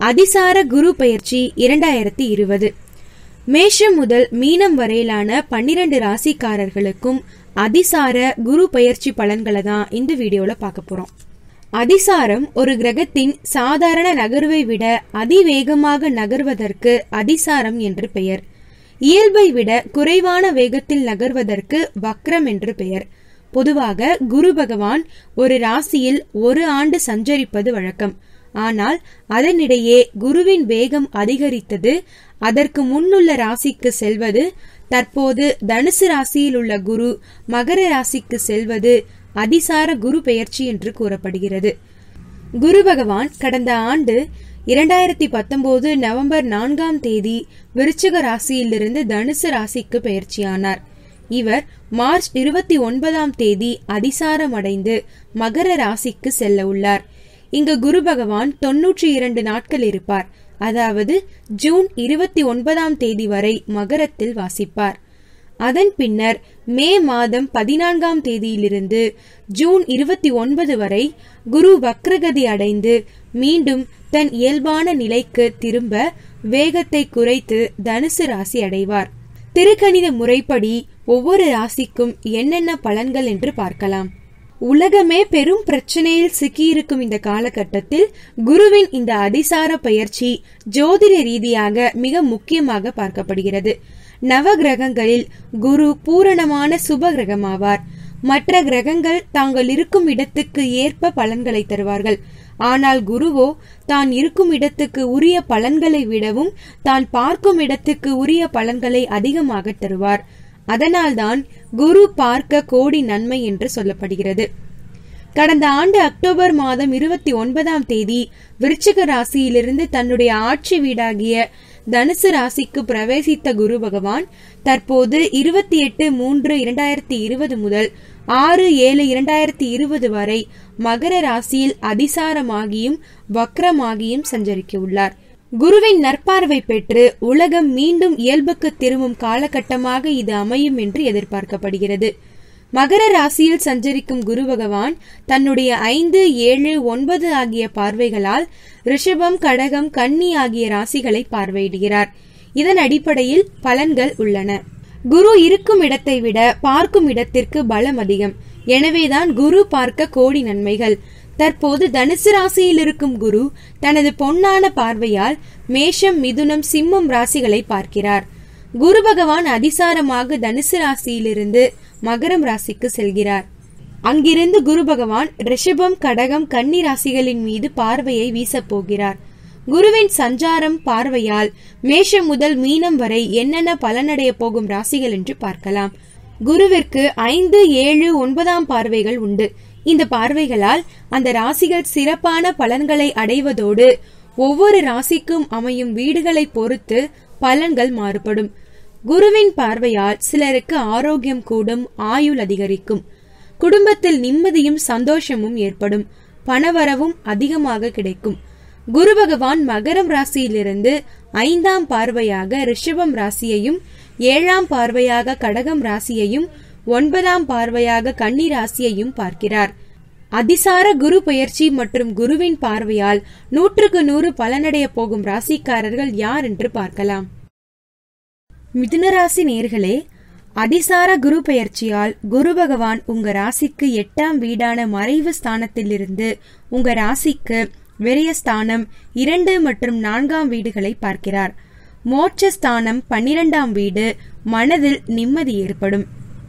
அதிசார குரு பெயர்ச்சி இரண்டாயிரத்தி இருபது மேஷம் முதல் மீனம் வரையிலான பன்னிரண்டு ராசிக்காரர்களுக்கும் அதிசார குரு பெயர்ச்சி பலன்களை தான் இந்த வீடியோல பார்க்க போறோம் அதிசாரம் ஒரு கிரகத்தின் சாதாரண நகர்வை விட அதிவேகமாக நகர்வதற்கு அதிசாரம் என்று பெயர் இயல்பை விட குறைவான வேகத்தில் நகர்வதற்கு வக்ரம் என்று பெயர் பொதுவாக குரு பகவான் ஒரு ராசியில் ஒரு ஆண்டு சஞ்சரிப்பது வழக்கம் ஆனால் அதனிடையே குருவின் வேகம் அதிகரித்தது அதற்கு முன்னுள்ள ராசிக்கு செல்வது தற்போது தனுசு ராசியில் உள்ள குரு மகர ராசிக்கு செல்வது அதிசார குரு பெயர்ச்சி என்று கூறப்படுகிறது குரு பகவான் கடந்த ஆண்டு இரண்டாயிரத்தி பத்தொன்பது நவம்பர் நான்காம் தேதி விருச்சிக ராசியிலிருந்து தனுசு ராசிக்கு பெயர்ச்சியானார் இவர் மார்ச் இருபத்தி ஒன்பதாம் தேதி அதிசாரம் அடைந்து மகர ராசிக்கு செல்ல உள்ளார் இங்கு குரு பகவான் தொன்னூற்றி இரண்டு நாட்கள் இருப்பார் அதாவது ஜூன் இருபத்தி ஒன்பதாம் தேதி வரை மகரத்தில் வாசிப்பார் அதன் பின்னர் மே மாதம் பதினான்காம் தேதியிலிருந்து ஜூன் இருபத்தி ஒன்பது வரை குரு வக்ரகதி அடைந்து மீண்டும் தன் இயல்பான நிலைக்கு திரும்ப வேகத்தை குறைத்து தனுசு ராசி அடைவார் திருக்கணித முறைப்படி ஒவ்வொரு ராசிக்கும் என்னென்ன பலன்கள் என்று பார்க்கலாம் உலகமே பெரும் பிரச்சனையில் சிக்கியிருக்கும் இந்த காலகட்டத்தில் குருவின் இந்த அதிசார பயிற்சி ஜோதிட ரீதியாக மிக முக்கியமாக பார்க்கப்படுகிறது நவ கிரகங்களில் குரு பூரணமான சுப கிரகமாவார் மற்ற கிரகங்கள் தாங்கள் இருக்கும் இடத்துக்கு ஏற்ப பலன்களை தருவார்கள் ஆனால் குருவோ தான் இருக்கும் இடத்துக்கு உரிய பலன்களை விடவும் தான் பார்க்கும் இடத்துக்கு உரிய பலன்களை அதிகமாக தருவார் அதனால்தான் குரு பார்க்க கோடி நன்மை என்று சொல்லப்படுகிறது கடந்த ஆண்டு அக்டோபர் மாதம் இருபத்தி ஒன்பதாம் தேதி விருச்சிக ராசியிலிருந்து தன்னுடைய ஆட்சி வீடாகிய தனுசு ராசிக்கு பிரவேசித்த குரு பகவான் தற்போது இருபத்தி எட்டு மூன்று இரண்டாயிரத்தி இருபது முதல் ஆறு ஏழு இரண்டாயிரத்தி இருபது வரை மகர ராசியில் அதிசாரமாகியும் வக்ரமாகியும் சஞ்சரிக்க உள்ளார் குருவின் நற்பார்வை பெற்று உலகம் மீண்டும் இயல்புக்கு திரும்பும் காலகட்டமாக இது அமையும் என்று எதிர்பார்க்கப்படுகிறது மகர ராசியில் சஞ்சரிக்கும் குரு பகவான் தன்னுடைய ஐந்து ஏழு ஒன்பது ஆகிய பார்வைகளால் ரிஷபம் கடகம் கன்னி ஆகிய ராசிகளை பார்வையிடுகிறார் இதன் அடிப்படையில் பலன்கள் உள்ளன குரு இருக்கும் இடத்தை விட பார்க்கும் இடத்திற்கு பலம் அதிகம் எனவேதான் குரு பார்க்க கோடி நன்மைகள் தற்போது தனுசு ராசியில் இருக்கும் குரு தனது பொன்னான பார்வையால் மேஷம் மிதுனம் சிம்மம் ராசிகளை பார்க்கிறார் குரு பகவான் அதிசாரமாக தனுசு ராசியிலிருந்து மகரம் ராசிக்கு செல்கிறார் அங்கிருந்து குரு பகவான் ரிஷபம் கடகம் கன்னி ராசிகளின் மீது பார்வையை வீசப் போகிறார் குருவின் சஞ்சாரம் பார்வையால் மேஷம் முதல் மீனம் வரை என்னென்ன பலனடைய போகும் ராசிகள் என்று பார்க்கலாம் குருவிற்கு ஐந்து ஏழு ஒன்பதாம் பார்வைகள் உண்டு இந்த பார்வைகளால் அந்த ராசிகள் சிறப்பான பலன்களை அடைவதோடு ஒவ்வொரு ராசிக்கும் அமையும் வீடுகளை பொறுத்து பலன்கள் மாறுபடும் குருவின் பார்வையால் சிலருக்கு ஆரோக்கியம் கூடும் ஆயுள் அதிகரிக்கும் குடும்பத்தில் நிம்மதியும் சந்தோஷமும் ஏற்படும் பணவரவும் அதிகமாக கிடைக்கும் குரு பகவான் மகரம் ராசியிலிருந்து ஐந்தாம் பார்வையாக ரிஷபம் ராசியையும் ஏழாம் பார்வையாக கடகம் ராசியையும் ஒன்பதாம் பார்வையாக கன்னி ராசியையும் பார்க்கிறார் அதிசார குரு பெயர்ச்சி மற்றும் குருவின் பார்வையால் நூற்றுக்கு நூறு பலனடைய போகும் ராசிக்காரர்கள் யார் என்று பார்க்கலாம் மிதுனராசி நேர்களே அதிசார குரு பெயர்ச்சியால் குரு பகவான் உங்க ராசிக்கு எட்டாம் வீடான மறைவு ஸ்தானத்திலிருந்து உங்க ராசிக்கு விரயஸ்தானம் இரண்டு மற்றும் நான்காம் வீடுகளை பார்க்கிறார் மோட்ச ஸ்தானம் பன்னிரெண்டாம் வீடு மனதில் நிம்மதி ஏற்படும்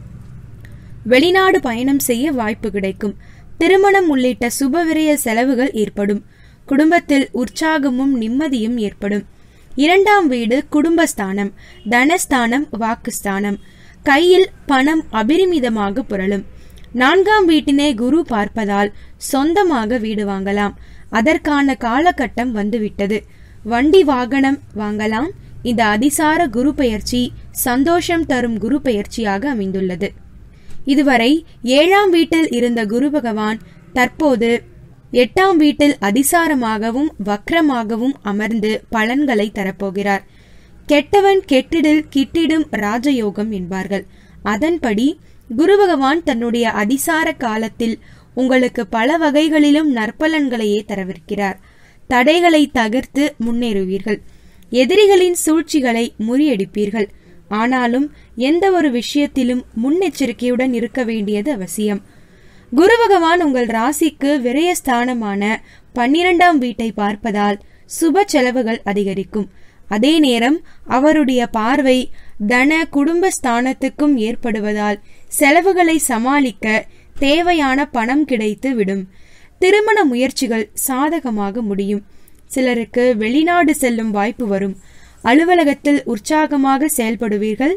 வெளிநாடு பயணம் செய்ய வாய்ப்பு கிடைக்கும் திருமணம் உள்ளிட்ட சுபவிரய செலவுகள் ஏற்படும் குடும்பத்தில் உற்சாகமும் நிம்மதியும் ஏற்படும் இரண்டாம் வீடு குடும்பஸ்தானம் தனஸ்தானம் வாக்குஸ்தானம் கையில் பணம் அபரிமிதமாக புரளும் நான்காம் வீட்டினை குரு பார்ப்பதால் சொந்தமாக வீடு வாங்கலாம் அதற்கான காலகட்டம் வந்துவிட்டது வண்டி வாகனம் வாங்கலாம் இந்த அதிசார குரு பெயர்ச்சி சந்தோஷம் தரும் குரு பெயர்ச்சியாக அமைந்துள்ளது இதுவரை ஏழாம் வீட்டில் இருந்த குரு பகவான் தற்போது எட்டாம் வீட்டில் அதிசாரமாகவும் வக்ரமாகவும் அமர்ந்து பலன்களை தரப்போகிறார் கெட்டவன் கெட்டிடில் கிட்டிடும் ராஜயோகம் என்பார்கள் அதன்படி குரு பகவான் தன்னுடைய அதிசார காலத்தில் உங்களுக்கு பல வகைகளிலும் நற்பலன்களையே தரவிருக்கிறார் தடைகளை தகர்த்து முன்னேறுவீர்கள் எதிரிகளின் சூழ்ச்சிகளை முறியடிப்பீர்கள் ஆனாலும் எந்த ஒரு விஷயத்திலும் முன்னெச்சரிக்கையுடன் இருக்க வேண்டியது அவசியம் குரு பகவான் உங்கள் ராசிக்கு விரயஸ்தானமான பன்னிரெண்டாம் வீட்டை பார்ப்பதால் சுப செலவுகள் அதிகரிக்கும் அதே நேரம் அவருடைய பார்வை தன குடும்ப ஸ்தானத்துக்கும் ஏற்படுவதால் செலவுகளை சமாளிக்க தேவையான பணம் கிடைத்து விடும் திருமண முயற்சிகள் சாதகமாக முடியும் சிலருக்கு வெளிநாடு செல்லும் வாய்ப்பு வரும் அலுவலகத்தில் உற்சாகமாக செயல்படுவீர்கள்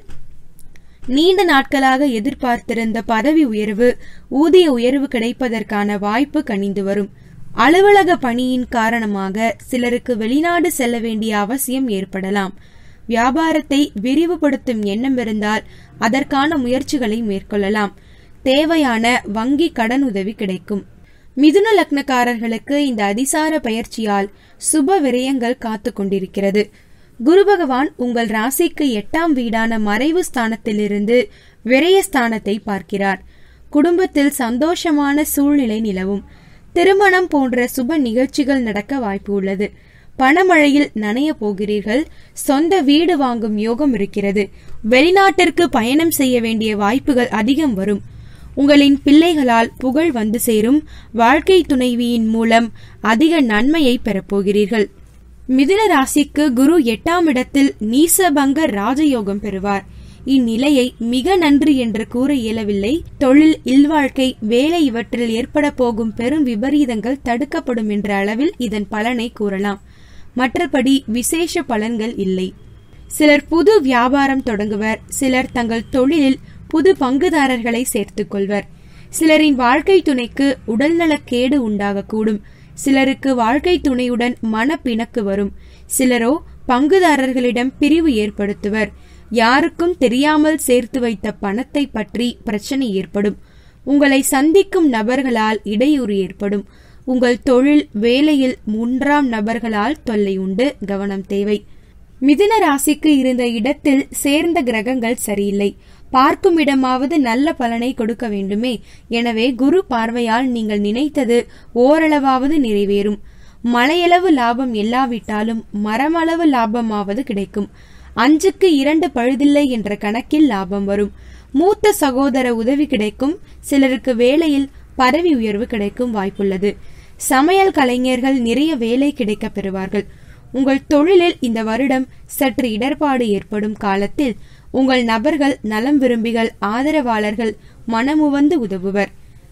நீண்ட நாட்களாக எதிர்பார்த்திருந்த பதவி உயர்வு ஊதிய உயர்வு கிடைப்பதற்கான வாய்ப்பு கனிந்து வரும் அலுவலக பணியின் காரணமாக சிலருக்கு வெளிநாடு செல்ல வேண்டிய அவசியம் ஏற்படலாம் வியாபாரத்தை விரிவுபடுத்தும் எண்ணம் இருந்தால் அதற்கான முயற்சிகளை மேற்கொள்ளலாம் தேவையான வங்கி கடன் உதவி கிடைக்கும் மிதுன லக்னக்காரர்களுக்கு இந்த அதிசார பயிற்சியால் சுப விரயங்கள் காத்து கொண்டிருக்கிறது குரு பகவான் உங்கள் ராசிக்கு எட்டாம் வீடான மறைவு ஸ்தானத்திலிருந்து விரயஸ்தானத்தை பார்க்கிறார் குடும்பத்தில் சந்தோஷமான சூழ்நிலை நிலவும் திருமணம் போன்ற சுப நிகழ்ச்சிகள் நடக்க வாய்ப்பு உள்ளது பணமழையில் நனைய போகிறீர்கள் சொந்த வீடு வாங்கும் யோகம் இருக்கிறது வெளிநாட்டிற்கு பயணம் செய்ய வேண்டிய வாய்ப்புகள் அதிகம் வரும் உங்களின் பிள்ளைகளால் புகழ் வந்து சேரும் வாழ்க்கை துணைவியின் மூலம் அதிக நன்மையை பெறப்போகிறீர்கள் மிதுன ராசிக்கு குரு எட்டாம் இடத்தில் நீசபங்க ராஜயோகம் பெறுவார் இந்நிலையை மிக நன்று என்று கூற இயலவில்லை தொழில் இல்வாழ்க்கை வேலை இவற்றில் ஏற்பட போகும் பெரும் விபரீதங்கள் தடுக்கப்படும் என்ற அளவில் இதன் பலனை கூறலாம் மற்றபடி விசேஷ பலன்கள் இல்லை சிலர் புது வியாபாரம் தொடங்குவர் சிலர் தங்கள் தொழிலில் புது பங்குதாரர்களை சேர்த்துக் கொள்வர் சிலரின் வாழ்க்கை துணைக்கு உடல்நலக்கேடு உண்டாகக்கூடும் சிலருக்கு வாழ்க்கை துணையுடன் மனப்பிணக்கு வரும் சிலரோ பங்குதாரர்களிடம் பிரிவு ஏற்படுத்துவர் யாருக்கும் தெரியாமல் சேர்த்து வைத்த பணத்தை பற்றி பிரச்சனை ஏற்படும் உங்களை சந்திக்கும் நபர்களால் இடையூறு ஏற்படும் உங்கள் தொழில் வேலையில் மூன்றாம் நபர்களால் தொல்லை உண்டு கவனம் தேவை மிதுன ராசிக்கு இருந்த இடத்தில் சேர்ந்த கிரகங்கள் சரியில்லை பார்க்கும் இடமாவது நல்ல பலனை கொடுக்க வேண்டுமே எனவே குரு பார்வையால் நீங்கள் நினைத்தது ஓரளவாவது நிறைவேறும் மலையளவு லாபம் இல்லாவிட்டாலும் மரமளவு லாபமாவது கிடைக்கும் அஞ்சுக்கு இரண்டு பழுதில்லை என்ற கணக்கில் லாபம் வரும் மூத்த சகோதர உதவி கிடைக்கும் சிலருக்கு வேலையில் பதவி உயர்வு கிடைக்கும் வாய்ப்புள்ளது சமையல் கலைஞர்கள் நிறைய வேலை கிடைக்க பெறுவார்கள் உங்கள் தொழிலில் இந்த வருடம் சற்று இடர்பாடு ஏற்படும் காலத்தில் உங்கள் நபர்கள் நலம் விரும்பிகள் ஆதரவாளர்கள் மனமுவந்து உதவுவர்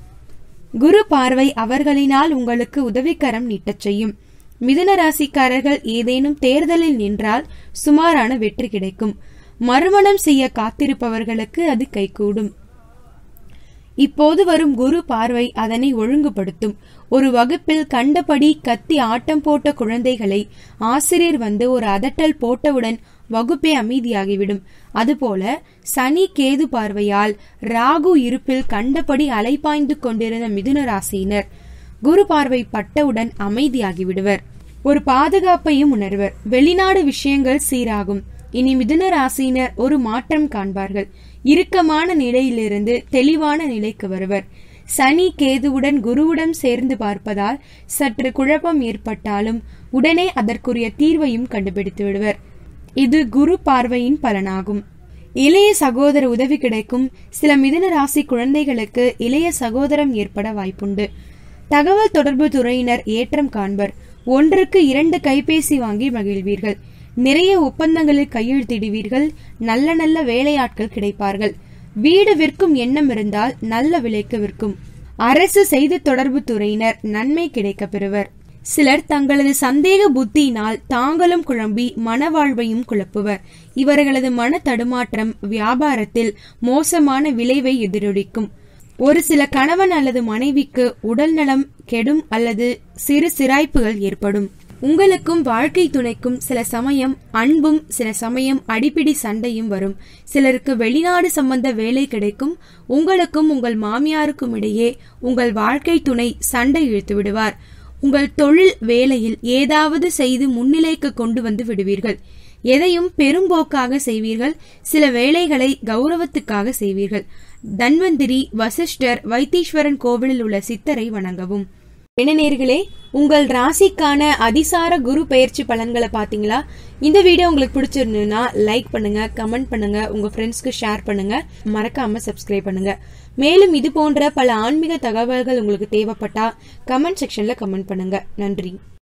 குரு பார்வை அவர்களினால் உங்களுக்கு உதவிக்கரம் நீட்டச் செய்யும் மிதுன ராசிக்காரர்கள் ஏதேனும் தேர்தலில் நின்றால் சுமாரான வெற்றி கிடைக்கும் மறுமணம் செய்ய காத்திருப்பவர்களுக்கு அது கைகூடும் இப்போது வரும் குரு பார்வை அதனை ஒழுங்குபடுத்தும் ஒரு வகுப்பில் கண்டபடி கத்தி ஆட்டம் போட்ட குழந்தைகளை ஆசிரியர் வந்து ஒரு அதட்டல் போட்டவுடன் வகுப்பே அமைதியாகிவிடும் அதுபோல சனி கேது பார்வையால் ராகு இருப்பில் கண்டபடி அலைபாய்ந்து கொண்டிருந்த மிதுன ராசியினர் குரு பார்வை பட்டவுடன் அமைதியாகி விடுவர் ஒரு பாதுகாப்பையும் உணர்வர் வெளிநாடு விஷயங்கள் சீராகும் இனி மிதுன ராசியினர் ஒரு மாற்றம் காண்பார்கள் இறுக்கமான நிலையிலிருந்து தெளிவான நிலைக்கு வருவர் சனி கேதுவுடன் குருவுடன் சேர்ந்து பார்ப்பதால் சற்று குழப்பம் ஏற்பட்டாலும் உடனே அதற்குரிய தீர்வையும் கண்டுபிடித்து விடுவர் இது குரு பார்வையின் பலனாகும் இளைய சகோதர உதவி கிடைக்கும் சில மிதுன ராசி குழந்தைகளுக்கு இளைய சகோதரம் ஏற்பட வாய்ப்புண்டு தகவல் தொடர்பு துறையினர் ஏற்றம் காண்பர் ஒன்றுக்கு இரண்டு கைபேசி வாங்கி மகிழ்வீர்கள் நிறைய ஒப்பந்தங்களில் கையெழுத்திடுவீர்கள் நல்ல நல்ல வேலையாட்கள் கிடைப்பார்கள் வீடு விற்கும் எண்ணம் இருந்தால் நல்ல விலைக்கு விற்கும் அரசு செய்தி தொடர்பு துறையினர் நன்மை கிடைக்க பெறுவர் சிலர் தங்களது சந்தேக புத்தியினால் தாங்களும் குழம்பி மனவாழ்வையும் குழப்புவர் இவர்களது மன தடுமாற்றம் வியாபாரத்தில் மோசமான விளைவை எதிரொலிக்கும் ஒரு சில கணவன் அல்லது மனைவிக்கு உடல் நலம் கெடும் அல்லது சிறு சிராய்ப்புகள் ஏற்படும் உங்களுக்கும் வாழ்க்கை துணைக்கும் சில சமயம் அன்பும் சில சமயம் அடிப்பிடி சண்டையும் வரும் சிலருக்கு வெளிநாடு சம்பந்த வேலை கிடைக்கும் உங்களுக்கும் உங்கள் மாமியாருக்கும் இடையே உங்கள் வாழ்க்கை துணை சண்டை இழுத்து விடுவார் உங்கள் தொழில் வேலையில் ஏதாவது செய்து முன்னிலைக்கு கொண்டு வந்து விடுவீர்கள் எதையும் பெரும்போக்காக செய்வீர்கள் சில வேலைகளை கௌரவத்துக்காக செய்வீர்கள் தன்வந்திரி வசிஷ்டர் வைத்தீஸ்வரன் கோவிலில் உள்ள சித்தரை வணங்கவும் என்ன நேர்களே உங்கள் ராசிக்கான அதிசார குரு பெயர்ச்சி பலன்களை பாத்தீங்களா இந்த வீடியோ உங்களுக்கு பிடிச்சிருந்ததுன்னா லைக் பண்ணுங்க கமெண்ட் பண்ணுங்க உங்க ஃப்ரெண்ட்ஸ்க்கு ஷேர் பண்ணுங்க மறக்காம சப்ஸ்கிரைப் பண்ணுங்க மேலும் இது போன்ற பல ஆன்மீக தகவல்கள் உங்களுக்கு தேவைப்பட்டா கமெண்ட் செக்ஷன்ல கமெண்ட் பண்ணுங்க நன்றி